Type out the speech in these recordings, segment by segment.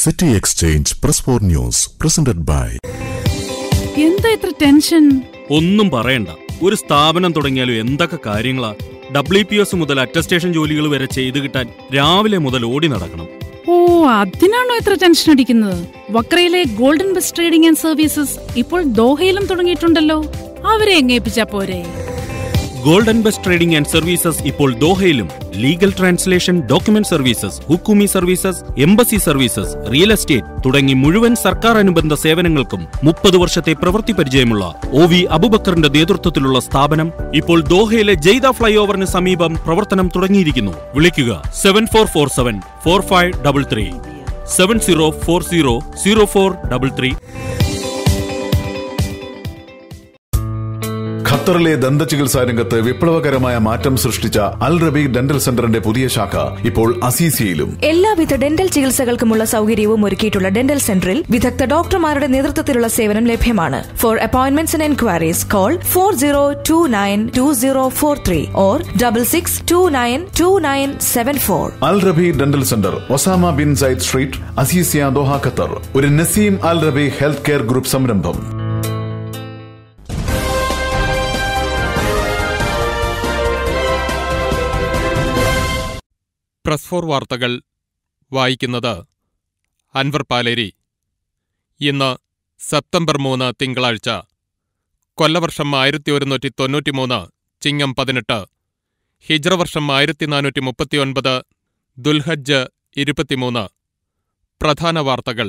City Exchange Press for News presented by എന്താ ഇത്ര tension ഒന്നും പറയണ്ട ഒരു സ്ഥാപനം തുടങ്ങിയാലും എന്തൊക്കെ കാര്യങ്ങളാ ഡബ്ല്യു പി എസ് മുതൽ അറ്റസ്റ്റേഷൻ ജോലികൾ വരെ ചെയ്തു കിട്ടാൻ രാവിലെ മുതൽ ഓടി നടക്കണം ഓ അതിനാണോ ഇത്ര ടെൻഷൻ അടിക്കുന്നത് വക്രയിലെ golden bus trading and services ഇപ്പോൾ ദോഹയിലും തുടങ്ങിയിട്ടുണ്ടല്ലോ അവരെ എങ്ങേപ്പിച്ചാ പോരെ golden bus trading and services ഇപ്പോൾ ദോഹയിലും ലീഗൽ ട്രാൻസ്ലേഷൻ ഡോക്യുമെന്റ് സർവീസസ് ഹുക്കുമി services embassy services real estate തുടങ്ങി മുഴുവൻ സർക്കാർ അനുബന്ധ സേവനങ്ങൾക്കും മുപ്പത് വർഷത്തെ പ്രവൃത്തി പരിചയമുള്ള ഒ വി അബുബക്കറിന്റെ നേതൃത്വത്തിലുള്ള സ്ഥാപനം ഇപ്പോൾ ദോഹയിലെ ജെയ്ത ഫ്ലൈ ഓവറിന് സമീപം പ്രവർത്തനം തുടങ്ങിയിരിക്കുന്നു വിളിക്കുക seven four four seven four five double three seven zero four zero zero four double three ഖത്തറിലെ ദന്തചികിത്സാ രംഗത്ത് വിപ്ലവകരമായ മാറ്റം സൃഷ്ടിച്ച അൽ റബി ഡെന്റൽ സെന്ററിന്റെ പുതിയ ശാഖ ഇപ്പോൾ അസീസിയയിലും എല്ലാവിധ ഡെന്റൽ ചികിത്സകൾക്കുമുള്ള സൗകര്യവും ഒരുക്കിയിട്ടുള്ള ഡെന്റൽ സെന്ററിൽ വിദഗ്ധ ഡോക്ടർമാരുടെ നേതൃത്വത്തിലുള്ള സേവനം ലഭ്യമാണ് for appointments and enquiries call four zero two nine two zero four three or double six two nine two nine seven four Al Rabi dental centre Osama bin Zaid street Aziziya Doha Qatar ഒരു Naseem Al Rabi health care group സംരംഭം press four വാർത്തകൾ വായിക്കുന്നത് അൻവർ പാലേരി ഇന്ന് September മൂന്ന് തിങ്കളാഴ്ച കൊല്ലവർഷം ആയിരത്തി ഒരുന്നൂറ്റി തൊണ്ണൂറ്റിമൂന്ന് ചിങ്ങം പതിനെട്ട് ഹിജ്ര വർഷം ആയിരത്തി നാനൂറ്റി മുപ്പത്തിയൊൻപത് ദുൽഹജ്ജ് ഇരുപത്തിമൂന്ന് പ്രധാന വാർത്തകൾ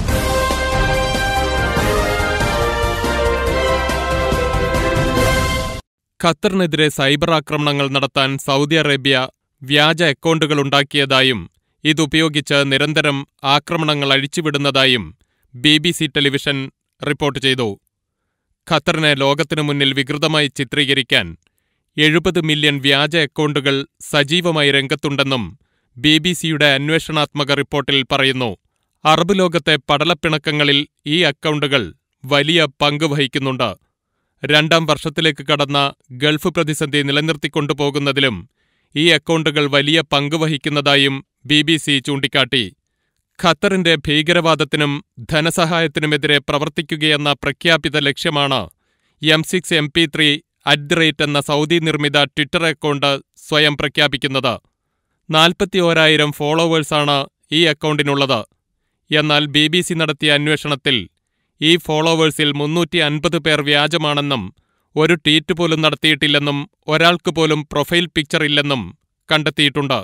ഖത്തറിനെതിരെ സൈബർ ആക്രമണങ്ങൾ നടത്താൻ സൗദി അറേബ്യ വ്യാജ അക്കൗണ്ടുകൾ ഉണ്ടാക്കിയതായും ഇതുപയോഗിച്ച് നിരന്തരം ആക്രമണങ്ങൾ അഴിച്ചുവിടുന്നതായും B B C television report ചെയ്തു ഖത്തറിനെ ലോകത്തിനു മുന്നിൽ വികൃതമായി ചിത്രീകരിക്കാൻ എഴുപത് മില്യൺ വ്യാജ അക്കൗണ്ടുകൾ സജീവമായി രംഗത്തുണ്ടെന്നും ബി ബി സിയുടെ അന്വേഷണാത്മക റിപ്പോർട്ടിൽ പറയുന്നു അറബ് ലോകത്തെ പടലപ്പിണക്കങ്ങളിൽ ഈ അക്കൗണ്ടുകൾ വലിയ പങ്ക് വഹിക്കുന്നുണ്ട് രണ്ടാം വർഷത്തിലേക്ക് കടന്ന ഗൾഫ് പ്രതിസന്ധി നിലനിർത്തിക്കൊണ്ടുപോകുന്നതിലും ഈ അക്കൗണ്ടുകൾ വലിയ പങ്ക് വഹിക്കുന്നതായും ബി ബി സി ചൂണ്ടിക്കാട്ടി ഖത്തറിന്റെ ഭീകരവാദത്തിനും ധനസഹായത്തിനുമെതിരെ പ്രവർത്തിക്കുകയെന്ന പ്രഖ്യാപിത ലക്ഷ്യമാണ് M six M P three at the rate എന്ന സൗദി നിർമ്മിത ട്വിറ്റർ അക്കൗണ്ട് സ്വയം പ്രഖ്യാപിക്കുന്നത് നാൽപ്പത്തിയോരായിരം ഫോളോവേഴ്സാണ് ഈ അക്കൗണ്ടിനുള്ളത് എന്നാൽ ബി ബി സി നടത്തിയ അന്വേഷണത്തിൽ ഈ ഫോളോവേഴ്സിൽ മുന്നൂറ്റി അൻപത് പേർ വ്യാജമാണെന്നും ഒരു ട്വീറ്റ് പോലും നടത്തിയിട്ടില്ലെന്നും ഒരാൾക്ക് പോലും പ്രൊഫൈൽ പിക്ചർ ഇല്ലെന്നും കണ്ടെത്തിയിട്ടുണ്ട്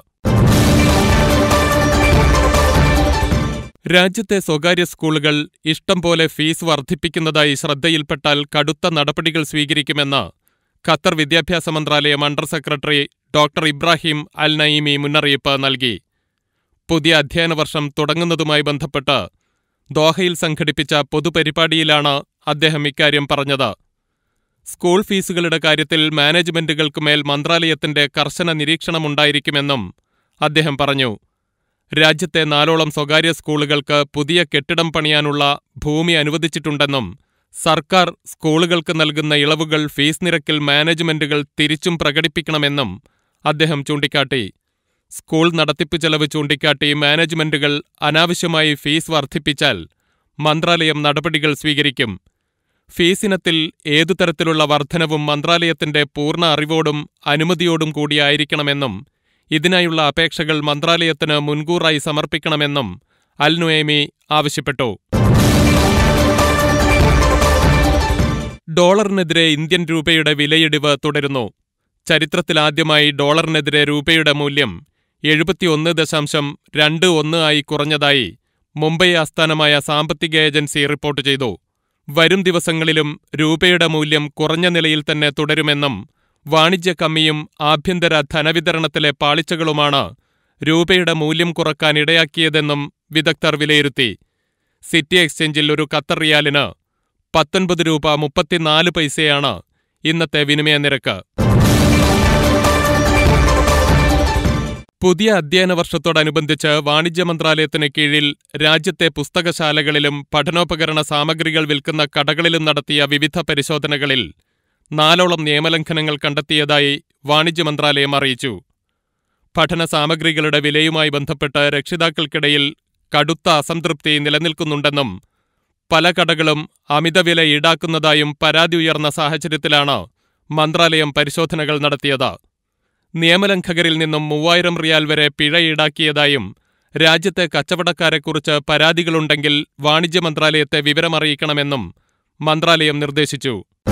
രാജ്യത്തെ സ്വകാര്യ സ്കൂളുകൾ ഇഷ്ടം പോലെ ഫീസ് വർദ്ധിപ്പിക്കുന്നതായി ശ്രദ്ധയിൽപ്പെട്ടാൽ കടുത്ത നടപടികൾ സ്വീകരിക്കുമെന്ന് ഖത്തർ വിദ്യാഭ്യാസ മന്ത്രാലയം under secretary doctor Ibrahim Al Naimi മുന്നറിയിപ്പ് നൽകി പുതിയ അധ്യയന വർഷം തുടങ്ങുന്നതുമായി ബന്ധപ്പെട്ട് ദോഹയിൽ സംഘടിപ്പിച്ച പൊതുപരിപാടിയിലാണ് അദ്ദേഹം ഇക്കാര്യം പറഞ്ഞത് സ്കൂൾ ഫീസുകളുടെ കാര്യത്തിൽ മാനേജ്മെന്റുകൾക്കുമേൽ മന്ത്രാലയത്തിന്റെ കർശന നിരീക്ഷണമുണ്ടായിരിക്കുമെന്നും അദ്ദേഹം പറഞ്ഞു രാജ്യത്തെ നാലോളം സ്വകാര്യ സ്കൂളുകൾക്ക് പുതിയ കെട്ടിടം പണിയാനുള്ള ഭൂമി അനുവദിച്ചിട്ടുണ്ടെന്നും സർക്കാർ സ്കൂളുകൾക്ക് നൽകുന്ന ഇളവുകൾ ഫീസ് നിരക്കിൽ മാനേജ്മെന്റുകൾ തിരിച്ചും പ്രകടിപ്പിക്കണമെന്നും അദ്ദേഹം ചൂണ്ടിക്കാട്ടി സ്കൂൾ നടത്തിപ്പ് ചെലവ് ചൂണ്ടിക്കാട്ടി മാനേജ്മെന്റുകൾ അനാവശ്യമായി ഫീസ് വർദ്ധിപ്പിച്ചാൽ മന്ത്രാലയം നടപടികൾ സ്വീകരിക്കും ഫീസിനത്തിൽ ഏതു തരത്തിലുള്ള വർധനവും മന്ത്രാലയത്തിന്റെ പൂർണ്ണ അറിവോടും അനുമതിയോടും കൂടിയായിരിക്കണമെന്നും ഇതിനായുള്ള അപേക്ഷകൾ മന്ത്രാലയത്തിന് മുൻകൂറായി സമർപ്പിക്കണമെന്നും അൽ നുയേമി ആവശ്യപ്പെട്ടു ഡോളറിനെതിരെ ഇന്ത്യൻ രൂപയുടെ വിലയിടിവ് തുടരുന്നു ചരിത്രത്തിലാദ്യമായി ഡോളറിനെതിരെ രൂപയുടെ മൂല്യം എഴുപത്തിയൊന്ന് ദശാംശം രണ്ട് ഒന്ന് ആയി കുറഞ്ഞതായി മുംബൈ ആസ്ഥാനമായ സാമ്പത്തിക ഏജൻസി റിപ്പോർട്ട് ചെയ്തു വരും ദിവസങ്ങളിലും രൂപയുടെ മൂല്യം കുറഞ്ഞ നിലയിൽ തന്നെ തുടരുമെന്നും വാണിജ്യ കമ്മിയും ആഭ്യന്തര ധനവിതരണത്തിലെ പാളിച്ചകളുമാണ് രൂപയുടെ മൂല്യം കുറക്കാൻ ഇടയാക്കിയതെന്നും വിദഗ്ധർ വിലയിരുത്തി സിറ്റി എക്സ്ചേഞ്ചിൽ ഒരു ഖത്തർ റിയാലിന് പത്തൊൻപത് രൂപ മുപ്പത്തിനാല് പൈസയാണ് ഇന്നത്തെ വിനിമയ നിരക്ക് പുതിയ അധ്യയന വർഷത്തോടനുബന്ധിച്ച് വാണിജ്യ മന്ത്രാലയത്തിന് കീഴിൽ രാജ്യത്തെ പുസ്തകശാലകളിലും പഠനോപകരണ സാമഗ്രികൾ വിൽക്കുന്ന കടകളിലും നടത്തിയ വിവിധ പരിശോധനകളിൽ നാലോളം നിയമലംഘനങ്ങൾ കണ്ടെത്തിയതായി വാണിജ്യ മന്ത്രാലയം അറിയിച്ചു പഠന സാമഗ്രികളുടെ വിലയുമായി ബന്ധപ്പെട്ട് രക്ഷിതാക്കൾക്കിടയിൽ കടുത്ത അസംതൃപ്തി നിലനിൽക്കുന്നുണ്ടെന്നും പല കടകളും അമിതവില ഈടാക്കുന്നതായും പരാതി ഉയർന്ന സാഹചര്യത്തിലാണ് മന്ത്രാലയം പരിശോധനകൾ നടത്തിയത് നിയമലംഘകരിൽ നിന്നും മൂവായിരം റിയാൽ വരെ പിഴ ഈടാക്കിയതായും രാജ്യത്തെ കച്ചവടക്കാരെക്കുറിച്ച് പരാതികളുണ്ടെങ്കിൽ വാണിജ്യ മന്ത്രാലയത്തെ വിവരമറിയിക്കണമെന്നും മന്ത്രാലയം നിർദ്ദേശിച്ചു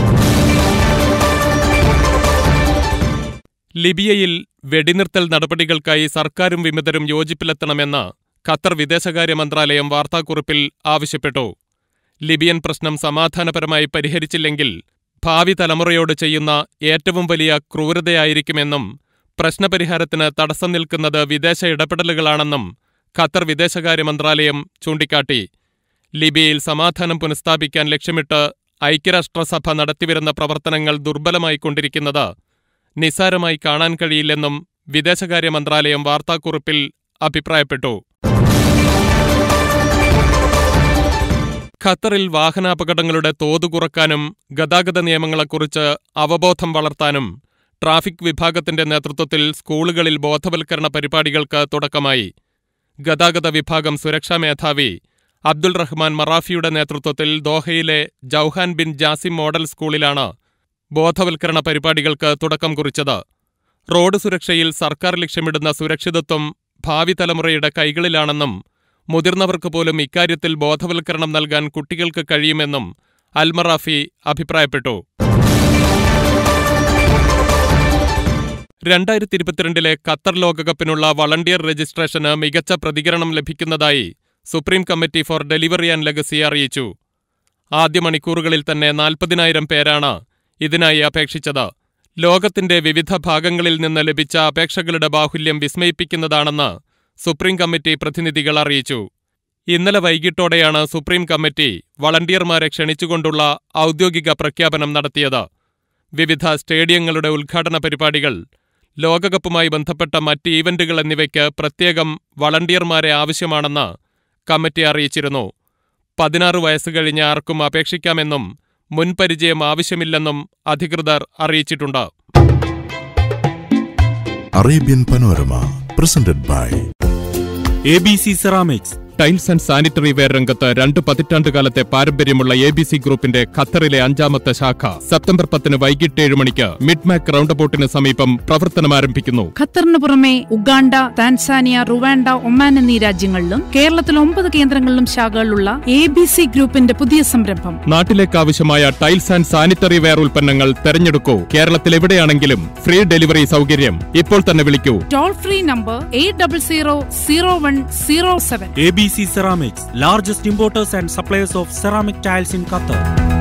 ലിബിയയിൽ വെടിനിർത്തൽ നടപടികൾക്കായി സർക്കാരും വിമതരും യോജിപ്പിലെത്തണമെന്ന് ഖത്തർ വിദേശകാര്യ മന്ത്രാലയം വാർത്താക്കുറിപ്പിൽ ആവശ്യപ്പെട്ടു ലിബിയൻ പ്രശ്നം സമാധാനപരമായി പരിഹരിച്ചില്ലെങ്കിൽ ഭാവി തലമുറയോട് ചെയ്യുന്ന ഏറ്റവും വലിയ ക്രൂരതയായിരിക്കുമെന്നും പ്രശ്നപരിഹാരത്തിന് തടസ്സം നിൽക്കുന്നത് വിദേശ ഇടപെടലുകളാണെന്നും ഖത്തർ വിദേശകാര്യ മന്ത്രാലയം ചൂണ്ടിക്കാട്ടി ലിബിയയിൽ സമാധാനം പുനഃസ്ഥാപിക്കാൻ ലക്ഷ്യമിട്ട് ഐക്യരാഷ്ട്രസഭ നടത്തിവരുന്ന പ്രവർത്തനങ്ങൾ ദുർബലമായിക്കൊണ്ടിരിക്കുന്നത് നിസ്സാരമായി കാണാൻ കഴിയില്ലെന്നും വിദേശകാര്യ മന്ത്രാലയം വാർത്താക്കുറിപ്പിൽ അഭിപ്രായപ്പെട്ടു ഖത്തറിൽ വാഹനാപകടങ്ങളുടെ തോത് കുറക്കാനും ഗതാഗത നിയമങ്ങളെക്കുറിച്ച് അവബോധം വളർത്താനും ട്രാഫിക് വിഭാഗത്തിന്റെ നേതൃത്വത്തിൽ സ്കൂളുകളിൽ ബോധവൽക്കരണ പരിപാടികൾക്ക് തുടക്കമായി ഗതാഗത വിഭാഗം സുരക്ഷാ മേധാവി അബ്ദുൾ റഹ്മാൻ മറാഫിയുടെ നേതൃത്വത്തിൽ ദോഹയിലെ ജൌഹാൻ ബിൻ ജാസിം മോഡൽ സ്കൂളിലാണ് ബോധവൽക്കരണ പരിപാടികൾക്ക് തുടക്കം കുറിച്ചത് റോഡ് സുരക്ഷയിൽ സർക്കാർ ലക്ഷ്യമിടുന്ന സുരക്ഷിതത്വം ഭാവി തലമുറയുടെ കൈകളിലാണെന്നും മുതിർന്നവർക്ക് പോലും ഇക്കാര്യത്തിൽ ബോധവൽക്കരണം നൽകാൻ കുട്ടികൾക്ക് കഴിയുമെന്നും അൽമറാഫി അഭിപ്രായപ്പെട്ടു രണ്ടായിരത്തി ഇരുപത്തിരണ്ടിലെ ഖത്തർ ലോകകപ്പിനുള്ള വളണ്ടിയർ രജിസ്ട്രേഷന് മികച്ച പ്രതികരണം ലഭിക്കുന്നതായി supreme committee for delivery and legacy അറിയിച്ചു ആദ്യ മണിക്കൂറുകളിൽ തന്നെ നാൽപ്പതിനായിരം പേരാണ് ഇതിനായി അപേക്ഷിച്ചത് ലോകത്തിന്റെ വിവിധ ഭാഗങ്ങളിൽ നിന്ന് ലഭിച്ച അപേക്ഷകളുടെ ബാഹുല്യം വിസ്മയിപ്പിക്കുന്നതാണെന്ന് സുപ്രീം കമ്മിറ്റി പ്രതിനിധികൾ അറിയിച്ചു ഇന്നലെ വൈകിട്ടോടെയാണ് സുപ്രീം കമ്മിറ്റി വളണ്ടിയർമാരെ ക്ഷണിച്ചുകൊണ്ടുള്ള ഔദ്യോഗിക പ്രഖ്യാപനം നടത്തിയത് വിവിധ സ്റ്റേഡിയങ്ങളുടെ ഉദ്ഘാടന പരിപാടികൾ ലോകകപ്പുമായി ബന്ധപ്പെട്ട മറ്റ് ഈവന്റുകൾ എന്നിവയ്ക്ക് പ്രത്യേകം വളണ്ടിയർമാരെ ആവശ്യമാണെന്ന് കമ്മിറ്റി അറിയിച്ചിരുന്നു പതിനാറ് വയസ്സ് കഴിഞ്ഞ ആർക്കും അപേക്ഷിക്കാമെന്നും മുൻപരിചയം ആവശ്യമില്ലെന്നും അധികൃതർ അറിയിച്ചിട്ടുണ്ട് Arabian Panorama, presented by A B C ceramics tiles and sanitary ware രംഗത്ത് രണ്ട് പതിറ്റാണ്ട് കാലത്തെ പാരമ്പര്യമുള്ള എ ബി സി ഗ്രൂപ്പിന്റെ ഖത്തറിലെ അഞ്ചാമത്തെ ശാഖ സെപ്റ്റംബർ പത്തിന് വൈകിട്ട് ഏഴ് മണിക്ക് മിഡ്മാക് റൗണ്ട് ബോട്ടിന് സമീപം പ്രവർത്തനം ആരംഭിക്കുന്നു ഖത്തറിന് പുറമെ ഉഗാണ്ട താൻസാനിയ റുവാൻഡ ഒമാൻ എന്നീ രാജ്യങ്ങളിലും കേരളത്തിൽ ഒമ്പത് കേന്ദ്രങ്ങളിലും ശാഖകളുള്ള എ ബി സി ഗ്രൂപ്പിന്റെ പുതിയ സംരംഭം നാട്ടിലേക്ക് ആവശ്യമായ ടൈൽസ് ആൻഡ് സാനിറ്ററി വെയർ ഉൽപ്പന്നങ്ങൾ തെരഞ്ഞെടുക്കൂ കേരളത്തിൽ എവിടെയാണെങ്കിലും ഫ്രീ ഡെലിവറി സൗകര്യം ഇപ്പോൾ തന്നെ വിളിക്കൂ toll free number eight double zero zero one zero seven A B C ceramics largest importers and suppliers of ceramic tiles in Qatar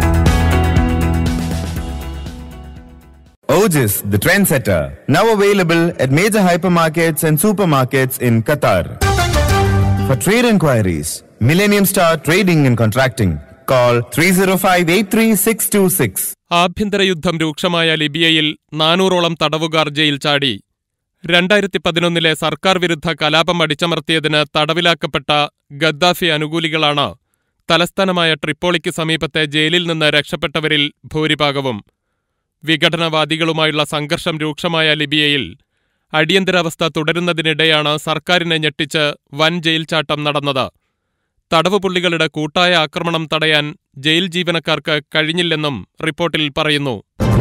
Otis, the trendsetter, now available at major hypermarkets and supermarkets in Qatar. For trade inquiries, Millennium Star Trading and Contracting, call 305-83626. ആഭ്യന്തര യുദ്ധം രൂക്ഷമായ ലിബിയയിൽ നാനൂറോളം തടവുകാർ jail ചാടി രണ്ടായിരത്തി പതിനൊന്നിലെ സർക്കാർ വിരുദ്ധ കലാപം അടിച്ചമർത്തിയതിന് തടവിലാക്കപ്പെട്ട ഗദ്ദാഫി അനുകൂലികളാണ് തലസ്ഥാനമായ ട്രിപ്പോളിക്ക് സമീപത്തെ ജയിലിൽ നിന്ന് രക്ഷപ്പെട്ടവരിൽ ഭൂരിഭാഗവും വിഘടനവാദികളുമായുള്ള സംഘർഷം രൂക്ഷമായ ലിബിയയിൽ അടിയന്തരാവസ്ഥ തുടരുന്നതിനിടെയാണ് സർക്കാരിനെ ഞെട്ടിച്ച് വൻ ജയിൽ ചാട്ടം നടന്നത് തടവുപുള്ളികളുടെ കൂട്ടായ ആക്രമണം തടയാൻ ജയിൽ ജീവനക്കാർക്ക് കഴിഞ്ഞില്ലെന്നും റിപ്പോർട്ടിൽ പറയുന്നു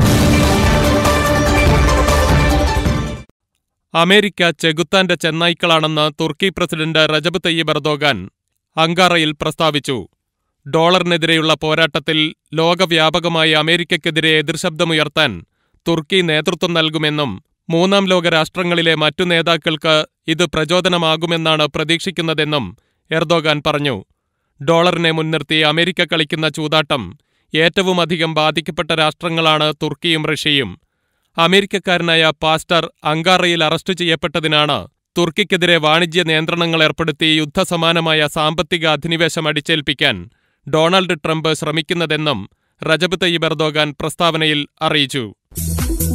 അമേരിക്ക ചെകുത്താന്റെ ചെന്നായ്ക്കളാണെന്ന് Turkey president Recep Tayyip Erdogan അങ്കാറയിൽ പ്രസ്താവിച്ചു ഡോളറിനെതിരെയുള്ള പോരാട്ടത്തിൽ ലോകവ്യാപകമായി അമേരിക്കയ്ക്കെതിരെ എതിർശബ്ദമുയർത്താൻ തുർക്കി നേതൃത്വം നൽകുമെന്നും മൂന്നാം ലോക രാഷ്ട്രങ്ങളിലെ മറ്റു നേതാക്കൾക്ക് ഇത് പ്രചോദനമാകുമെന്നാണ് പ്രതീക്ഷിക്കുന്നതെന്നും എർദോഗാൻ പറഞ്ഞു ഡോളറിനെ മുൻനിർത്തി അമേരിക്ക കളിക്കുന്ന ചൂതാട്ടം ഏറ്റവുമധികം ബാധിക്കപ്പെട്ട രാഷ്ട്രങ്ങളാണ് തുർക്കിയും റഷ്യയും അമേരിക്കക്കാരനായ പാസ്റ്റർ അങ്കാറയിൽ അറസ്റ്റ് ചെയ്യപ്പെട്ടതിനാണ് തുർക്കിക്കെതിരെ വാണിജ്യ നിയന്ത്രണങ്ങൾ ഏർപ്പെടുത്തി യുദ്ധസമാനമായ സാമ്പത്തിക അധിനിവേശം അടിച്ചേൽപ്പിക്കാൻ ഡൊണാൾഡ് ട്രംപ് ശ്രമിക്കുന്നതെന്നും റജബ് തയ്യിബ് എർദോഗാൻ പ്രസ്താവനയിൽ അറിയിച്ചു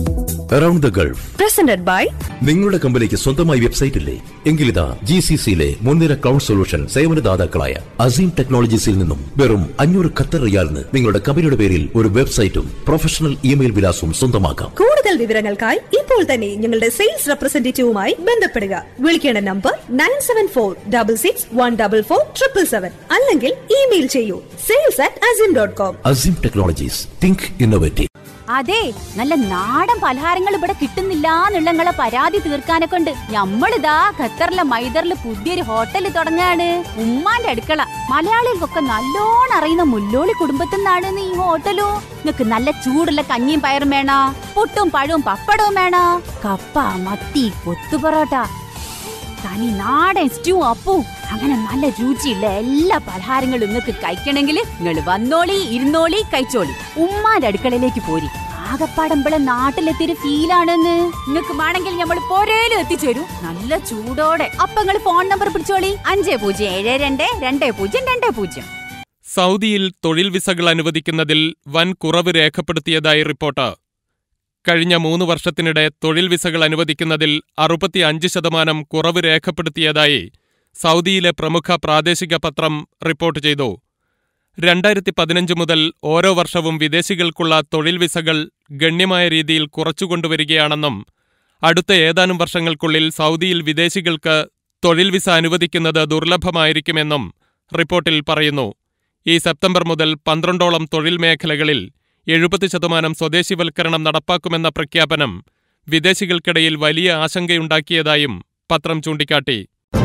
around the gulf presented by നിങ്ങളുടെ കമ്പനിക്ക് സ്വന്തമായി വെബ്സൈറ്റ് ഇല്ലേ എങ്കിലിതാ ജി സി സിയിലെ മുൻനിര ക്ലൗഡ് സൊല്യൂഷൻ സേവനദാതാക്കളായ അസീം ടെക്നോളജീസിൽ നിന്നും വെറും അഞ്ഞൂറ് ഖത്തർ റിയാലിന് നിങ്ങളുടെ കമ്പനിയുടെ പേരിൽ ഒരു വെബ്സൈറ്റും പ്രൊഫഷണൽ ഇമെയിൽ വിലാസവും സ്വന്തമാക്കാം കൂടുതൽ വിവരങ്ങൾക്കായി ഇപ്പോൾ തന്നെ ഞങ്ങളുടെ സെയിൽസ് റെപ്രസെന്റേറ്റീവുമായി ബന്ധപ്പെടുക വിളിക്കേണ്ട number nine seven four double six one double four triple seven അല്ലെങ്കിൽ ഇമെയിൽ ചെയ്യൂ sales at Azim dot com Azeem technologies think innovative അതെ നല്ല നാടൻ പലഹാരങ്ങൾ ഇവിടെ കിട്ടുന്നില്ല എന്നുള്ളങ്ങളെ പരാതി തീർക്കാനെ കൊണ്ട് ഞമ്മളിതാ ഖത്തറിലെ മൈദറില് പുതിയൊരു ഹോട്ടൽ തുടങ്ങാണ് ഉമ്മാന്റെ അടുക്കള മലയാളികൾക്കൊക്കെ നല്ലോണം അറിയുന്ന മുല്ലോളി കുടുംബത്തിൽ നിന്നാണ് ഈ ഹോട്ടലും നിങ്ങക്ക് നല്ല ചൂടുള്ള കഞ്ഞിയും പയറും വേണ പുട്ടും പഴവും പപ്പടവും വേണ കപ്പ മത്തി കൊത്തുപൊറോട്ട തനി നാടൻ സ്റ്റൂ അപ്പു അങ്ങനെ നല്ല രുചിയുള്ള എല്ലാ പലഹാരങ്ങളും നിങ്ങൾക്ക് കഴിക്കണമെങ്കിൽ നിങ്ങൾ വന്നോളി ഇരുന്നോളി കഴിച്ചോളി ഉമ്മാന്റെ അടുക്കളയിലേക്ക് പോരി ആകപ്പാടമ്പളെ നാട്ടിലെത്തിയൊരു ഫീലാണെന്ന് നിങ്ങൾക്ക് വേണമെങ്കിൽ നമ്മൾ പോരേലും എത്തിച്ചേരൂ നല്ല ചൂടോടെ അപ്പൊ നിങ്ങൾ ഫോൺ നമ്പർ പിടിച്ചോളി അഞ്ച് പൂജ്യം ഏഴ് രണ്ട് രണ്ട് പൂജ്യം രണ്ട് പൂജ്യം സൗദിയിൽ തൊഴിൽ വിസകൾ അനുവദിക്കുന്നതിൽ വൻ കുറവ് രേഖപ്പെടുത്തിയതായി റിപ്പോർട്ട് കഴിഞ്ഞ മൂന്ന് വർഷത്തിനിടെ തൊഴിൽ വിസകൾ അനുവദിക്കുന്നതിൽ അറുപത്തി അഞ്ച് ശതമാനം കുറവ് രേഖപ്പെടുത്തിയതായി സൗദിയിലെ പ്രമുഖ പ്രാദേശിക പത്രം റിപ്പോർട്ട് ചെയ്തു രണ്ടായിരത്തി പതിനഞ്ച് മുതൽ ഓരോ വർഷവും വിദേശികൾക്കുള്ള തൊഴിൽ വിസകൾ ഗണ്യമായ രീതിയിൽ കുറച്ചുകൊണ്ടുവരികയാണെന്നും അടുത്ത ഏതാനും വർഷങ്ങൾക്കുള്ളിൽ സൗദിയിൽ വിദേശികൾക്ക് തൊഴിൽ വിസ അനുവദിക്കുന്നത് ദുർലഭമായിരിക്കുമെന്നും റിപ്പോർട്ടിൽ പറയുന്നു ഈ സെപ്റ്റംബർ മുതൽ പന്ത്രണ്ടോളം തൊഴിൽ മേഖലകളിൽ എഴുപത് ശതമാനം സ്വദേശിവൽക്കരണം നടപ്പാക്കുമെന്ന പ്രഖ്യാപനം വിദേശികൾക്കിടയിൽ വലിയ ആശങ്കയുണ്ടാക്കിയതായും പത്രം ചൂണ്ടിക്കാട്ടി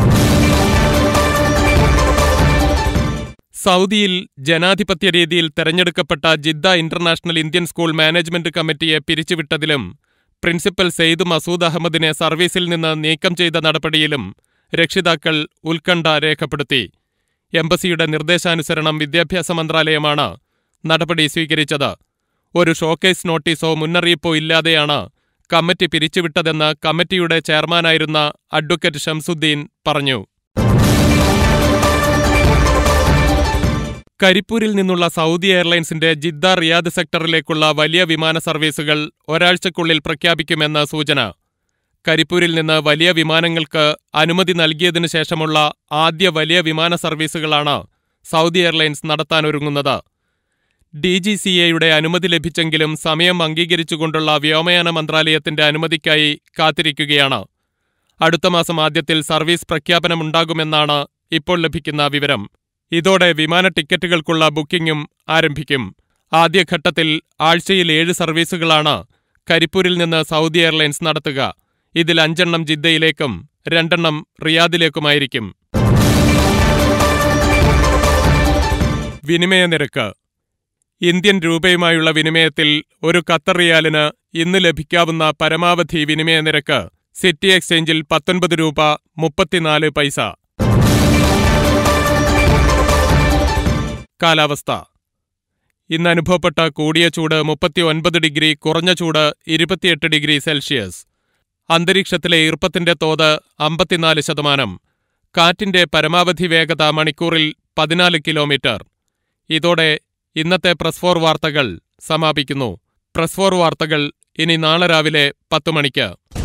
സൗദിയിൽ ജനാധിപത്യ രീതിയിൽ തെരഞ്ഞെടുക്കപ്പെട്ട Jeddah international Indian school management കമ്മിറ്റിയെ പിരിച്ചുവിട്ടതിലും പ്രിൻസിപ്പൽ സെയ്ദ് മസൂദ് അഹമ്മദിനെ സർവീസിൽ നിന്ന് നീക്കം ചെയ്ത നടപടിയിലും രക്ഷിതാക്കൾ ഉത്കണ്ഠ രേഖപ്പെടുത്തി എംബസിയുടെ നിർദ്ദേശാനുസരണം വിദ്യാഭ്യാസ മന്ത്രാലയമാണ് നടപടി സ്വീകരിച്ചത് ഒരു ഷോക്കേസ് നോട്ടീസോ മുന്നറിയിപ്പോ ഇല്ലാതെയാണ് കമ്മിറ്റി പിരിച്ചുവിട്ടതെന്ന് കമ്മിറ്റിയുടെ ചെയർമാനായിരുന്ന അഡ്വക്കേറ്റ് ഷംസുദ്ദീൻ പറഞ്ഞു കരിപ്പൂരിൽ നിന്നുള്ള സൗദി എയർലൈൻസിന്റെ ജിദ്ദ റിയാദ് സെക്ടറിലേക്കുള്ള വലിയ വിമാന സർവീസുകൾ ഒരാഴ്ചക്കുള്ളിൽ പ്രഖ്യാപിക്കുമെന്ന് സൂചന കരിപ്പൂരിൽ നിന്ന് വലിയ വിമാനങ്ങൾക്ക് അനുമതി നൽകിയതിനു ശേഷമുള്ള ആദ്യ വലിയ വിമാന സർവീസുകളാണ് സൗദി എയർലൈൻസ് നടത്താനൊരുങ്ങുന്നത് ഡി ജി സി എയുടെ അനുമതി ലഭിച്ചെങ്കിലും സമയം അംഗീകരിച്ചുകൊണ്ടുള്ള വ്യോമയാന മന്ത്രാലയത്തിന്റെ അനുമതിക്കായി കാത്തിരിക്കുകയാണ് അടുത്ത മാസം ആദ്യത്തിൽ സർവീസ് പ്രഖ്യാപനമുണ്ടാകുമെന്നാണ് ഇപ്പോൾ ലഭിക്കുന്ന വിവരം ഇതോടെ വിമാന ടിക്കറ്റുകൾക്കുള്ള ബുക്കിംഗും ആരംഭിക്കും ആദ്യഘട്ടത്തിൽ ആഴ്ചയിൽ ഏഴ് സർവീസുകളാണ് കരിപ്പൂരിൽ നിന്ന് സൗദി എയർലൈൻസ് നടത്തുക ഇതിൽ അഞ്ചെണ്ണം ജിദ്ദയിലേക്കും രണ്ടെണ്ണം റിയാദിലേക്കുമായിരിക്കും വിനിമയ നിരക്ക് ഇന്ത്യൻ രൂപയുമായുള്ള വിനിമയത്തിൽ ഒരു ഖത്തർ റിയാലിന് ഇന്ന് ലഭിക്കാവുന്ന പരമാവധി വിനിമയ നിരക്ക് സിറ്റി എക്സ്ചേഞ്ചിൽ പത്തൊൻപത് രൂപ മുപ്പത്തിനാല് പൈസ കാലാവസ്ഥ ഇന്ന് അനുഭവപ്പെട്ട കൂടിയ ചൂട് മുപ്പത്തി ഒൻപത് ഡിഗ്രി കുറഞ്ഞ ചൂട് ഇരുപത്തിയെട്ട് ഡിഗ്രി സെൽഷ്യസ് അന്തരീക്ഷത്തിലെ ഈർപ്പത്തിന്റെ തോത് അമ്പത്തിനാല് ശതമാനം കാറ്റിന്റെ പരമാവധി വേഗത മണിക്കൂറിൽ പതിനാല് കിലോമീറ്റർ ഇതോടെ ഇന്നത്തെ പ്രസ് ഫോർ വാർത്തകൾ സമാപിക്കുന്നു പ്രസ് ഫോർ വാർത്തകൾ ഇനി നാളെ രാവിലെ പത്ത് മണിക്ക്